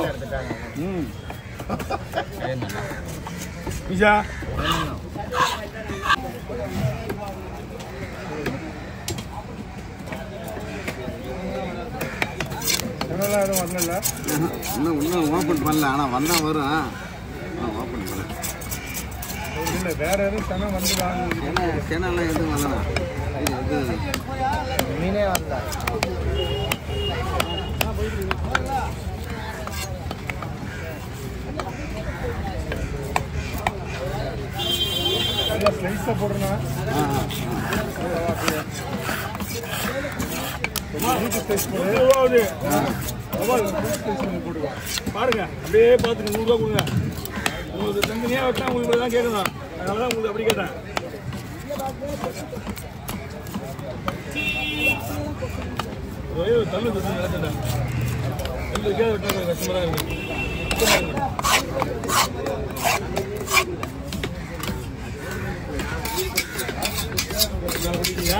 ம் பிஜா என்னெல்லாம் எதுவும் வரல இன்னும் இன்னும் ஓப்பன் பண்ணல ஆனால் வந்தால் வரும் ஆனால் ஓப்பன் பண்ணல இல்லை வேற எதுவும் சனம் வந்து வாங்க சேனை சேனல்லாம் எதுவும் வரலண்ணா இது இது மீனே வரல நல்லா ஸ்லைஸாக போடுறேண்ணா ஆ ஆ பாருங்க அப்படியே பார்த்துட்டு நூறுரூவா கொடுங்க உங்களுக்கு தனித்தனியாக வெட்டா உங்களுக்கு தான் கேட்கணும் அதனால தான் உங்களுக்கு அப்படி கேட்டேன் ஒரே ஒரு தள்ளு கொடுத்து நடத்திட்டேன் தள்ளு வைக்காத வெட்டா கஷ்டமாக இருக்கு கஷ்டமா இருக்கு. நான் குடிக்கிறீங்களா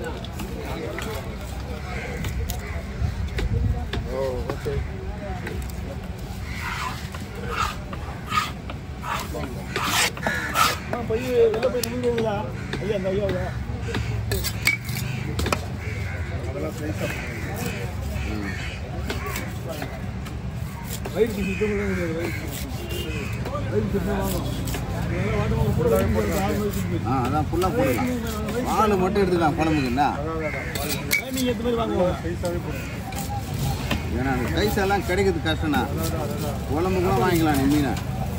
ஓ ஓகே ஆ போய் வெளில போய் நின்றுங்களா ஐயா அந்த ஐயா ஐயா அதெல்லாம் சைஸாக வயிறு சுத்தம் முடியாது வயிறு வயிறு சுத்தம் வாங்கும் அதெல்லாம் வாட்டமாக கூட வாங்கி ஆ அதான் ஃபுல்லாக போடலாம் வால் மட்டும் எடுத்துக்கலாம் குழம்புக்குண்ணா நீங்கள் எத்த மாதிரி வாங்குவாங்க சைஸாகவே போடுங்க ஏன்னா அந்த கைஸ் எல்லாம் கிடைக்கிறது கஷ்டம்ண்ணா குழம்பு கூட வாங்கிக்கலாம் நீ மீனை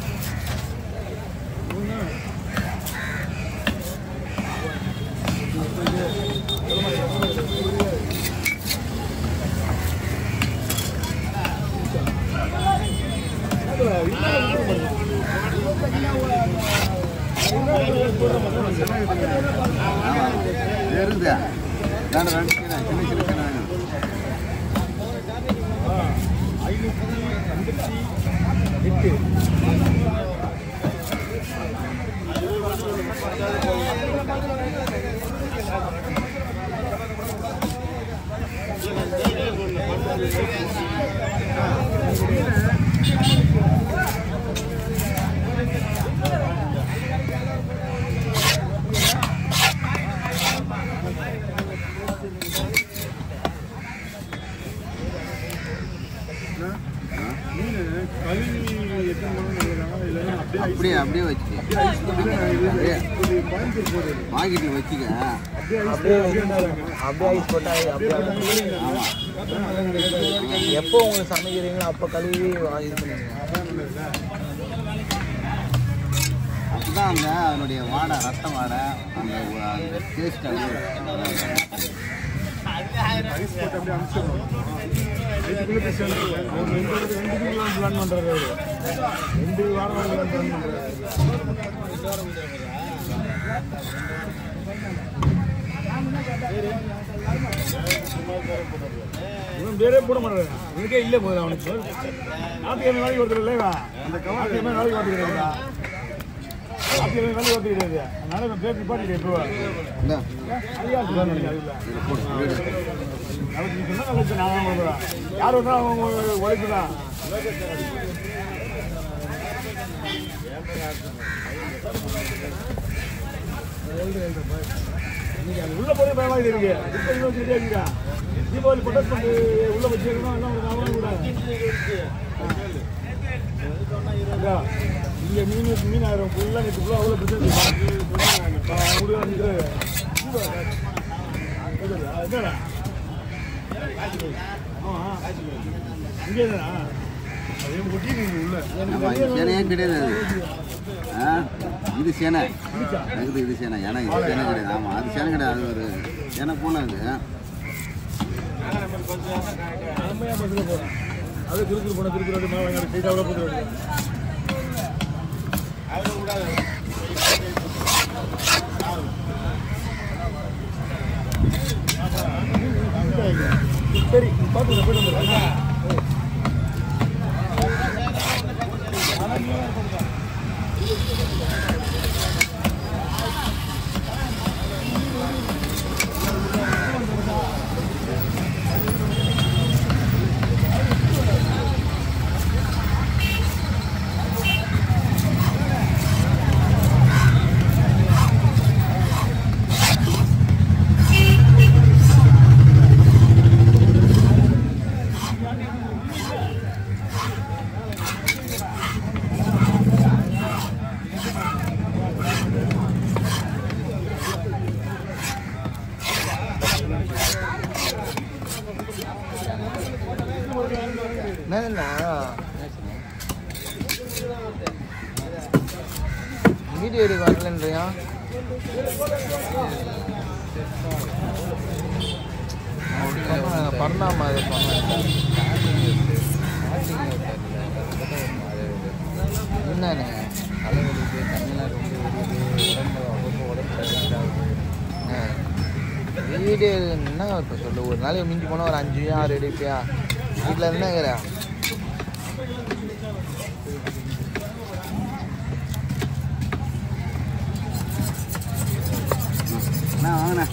ஆமாம் இருக்குதா ரெண்டு ரெண்டு மீனை சின்ன சின்ன சின்ன வேணும் ஐநூற்றி ஐம்பத்தி எட்டு மீன் கழுவி எத்தனை மணி நேரம் இல்லைன்னா அப்படியே அப்படியே அப்படியே வச்சுக்க அப்படியே கோயம்புத்தூர் போகுது பாக்கெட்டில் வச்சுக்க அப்படியே அப்படியே அப்படியே ஐஸ் போட்டா அப்படியே ஆமாம் எப்போ உங்களுக்கு சமைக்கிறீங்களோ அப்போ கழுவி இது பண்ணுவீங்க அதுதான் அந்த அதனுடைய வாடை ரத்த வாடை அந்த அந்த டேஸ்ட் ஐஸ் போட்டு அப்படியே அனுப்பிச்சிடணும் இதுக்குள்ளே போய் சேர்ந்துருவோம். ஒரு ரெண்டு வாரம் ரெண்டு வீக்லாம் பிளான் பண்ணுறாரு அவரு ரெண்டு வாரம் பிளான் பண்ணுறாரு இவன் பேரே போட மாட்டாரு எனக்கே இல்லை போகுது அவனுக்கு நாட்டுக்கிழமை நாளைக்கு ஒருத்தர் இல்லைவா அந்த நாட்டுக்கிழமை நாளைக்கு ஒருத்தர் கிடையாதா நாட்டுக்கிழமை நாளைக்கு ஒருத்தர் கிடையாது அதனால இவன் பேர் நிப்பாட்டிட்டு எப்போ இந்த ஐயா அதுதான் நினைக்கிறேன் அதில் இதில் போடு வீடு நாளைக்கு நீ சொன்னா நாளைக்கு நான் கொடுக்குறேன் யார் வந்தா அவங்க உழைப்பு தான் இன்னைக்கு அது உள்ள போய் பயமா இருக்கு இப்போ இன்னும் சரியா இருக்கா தீபாவளி பட்டாசு பண்ணி உள்ள வச்சிருக்கணும் எல்லாம் ஒரு அவனும் கூட அக்கா, இங்க மீன் மீன் ஆயிரம் ஃபுல்லாக நேற்று ஃபுல்லாக அவ்வளோ பிரச்சனை முடிவு வந்து என்னடா ஆமா இங்கே தானா அதே ஒட்டி நீங்க உள்ள ஆமா, இது சேனையே கிடையாது அது ஆ இது சேனை இது இது சேனை ஏன்னா இது சேனை கிடையாது ஆமாம் அது சேனை கிடையாது அது ஒரு சேனை போல அது அம்மையா பஸ்ஸில் போகிறேன் அது திருப்பூர் போன திருப்பூர் வந்து மேலே சைட்டாக கூட போட்டு சரி பார்த்து போயிட்டு வந்துடுறேன் வீடியோ எடுக்க வரலன்றியா பண்ணாம அதை பண்ண என்னண்ணே தலைவலிக்கு கண்ணெல்லாம் ரொம்ப எரியுது உடம்பு அவ்வளோ உடம்பு சரியில்லாது வீடு என்ன இப்போ சொல்லு ஒரு நாளைக்கு மிஞ்சி போனால் ஒரு அஞ்சு ஆறு எடுப்பியா வீட்டில் என்ன இருக்கிறா அண்ணா வாங்கண்ணா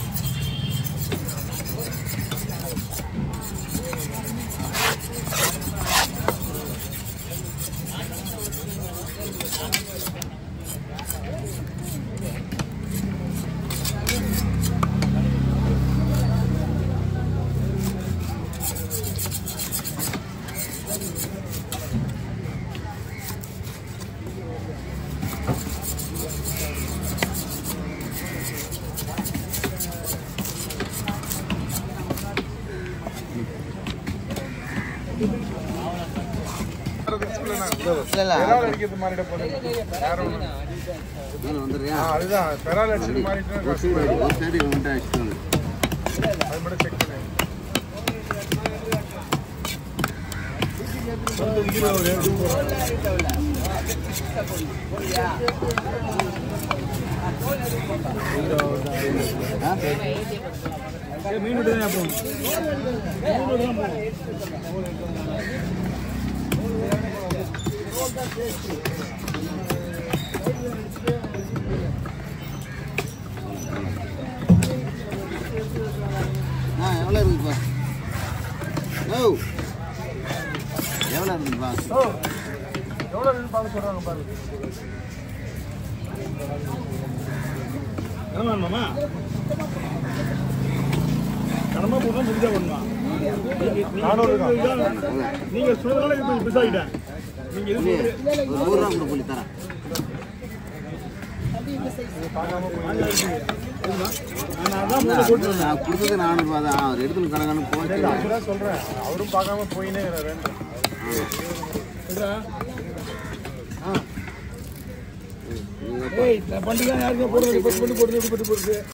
இல்லை இல்லை அடிக்கிறது மாறிட போகுது வேற ஒண்ணு மேலே வந்துடுறியா அதுதான் பெரால் அடிச்சது மாறிட்டு ஒரு சைடு ஒரு சைடு வந்துட்டு அடிச்சுட்டு வந்து அது மட்டும் செக் பண்ணு ஆ மீன் விட்டு தான் போகணும் ஆ எவ்வளோ இருக்குப்பா ஓ எவ்வளோ இருக்குப்பா ஓ எவ்வளோ நின்று பார்க்க சொல்கிறாங்க பாரு என்ன வேணுமாமா கடமை போனால் முடிஞ்சா பண்ணுமா நீங்க சொல்றதுனால இது கொஞ்சம் மிஸ் ஆகிட்டேன் நீங்க இது புள்ளி, ஒரு நூறுரூவா கூட புள்ளி தரேன் நான் அதான் முதல்ல போட்டு நான் கொடுத்தது நானூறுபா தான் அவர் எடுத்துன்னு கடங்கன்னு போச்சு தான் சொல்றேன் அவரும் பார்க்காம போயினே இருக்கிறாரு ஏய் பண்டிகை யாருக்கும் போடுறது பத்து பண்ணி போடுறது பத்து போடுறது